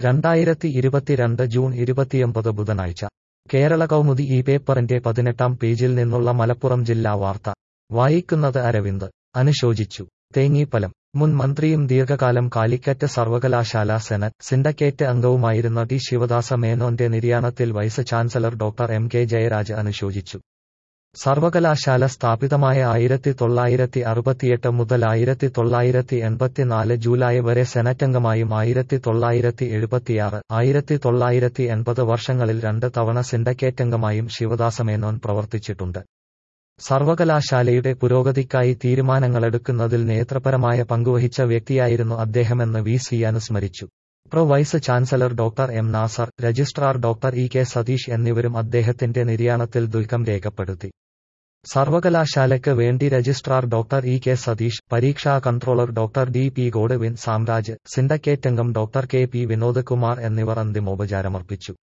രണ്ടായിരത്തി ഇരുപത്തിരണ്ട് ജൂൺ ഇരുപത്തിയൊമ്പത് ബുധനാഴ്ച കേരള കൗമുദി ഈ പേപ്പറിന്റെ പതിനെട്ടാം പേജിൽ നിന്നുള്ള മലപ്പുറം ജില്ലാ വാർത്ത വായിക്കുന്നത് അരവിന്ദ് അനുശോചിച്ചു തേങ്ങീപ്പലം മുൻ മന്ത്രിയും ദീർഘകാലം കാലിക്കറ്റ് സർവകലാശാല സെനറ്റ് സിൻഡക്കേറ്റ് അംഗവുമായിരുന്ന ടി ശിവദാസ മേനോന്റെ നിര്യാണത്തിൽ vice chancellor doctor M K Jayaraj അനുശോചിച്ചു സർവകലാശാല സ്ഥാപിതമായ ആയിരത്തി തൊള്ളായിരത്തി അറുപത്തിയെട്ട് മുതൽ ആയിരത്തി തൊള്ളായിരത്തി എൺപത്തിനാല് ജൂലൈ വരെ സെനറ്റംഗമായും ആയിരത്തി തൊള്ളായിരത്തി എഴുപത്തിയാറ് ആയിരത്തി തൊള്ളായിരത്തി എൺപത് വർഷങ്ങളിൽ രണ്ട് തവണ സിൻഡക്കേറ്റംഗമായും ശിവദാസമേനോൻ പ്രവർത്തിച്ചിട്ടുണ്ട് സർവകലാശാലയുടെ പുരോഗതിക്കായി തീരുമാനങ്ങളെടുക്കുന്നതിൽ നേതൃപരമായ പങ്കുവഹിച്ച വ്യക്തിയായിരുന്നു അദ്ദേഹമെന്ന് വി സി അനുസ്മരിച്ചു pro vice chancellor doctor M Nasar registrar doctor E K Satheesh എന്നിവരും അദ്ദേഹത്തിന്റെ നിര്യാണത്തിൽ ദുഃഖം രേഖപ്പെടുത്തി സർവകലാശാലയ്ക്ക് വേണ്ടി registrar doctor E K Satheesh പരീക്ഷാ controller doctor D P Godwin Samraj syndicate അംഗം doctor K P Vinod Kumar എന്നിവർ അന്തിമോപചാരമർപ്പിച്ചു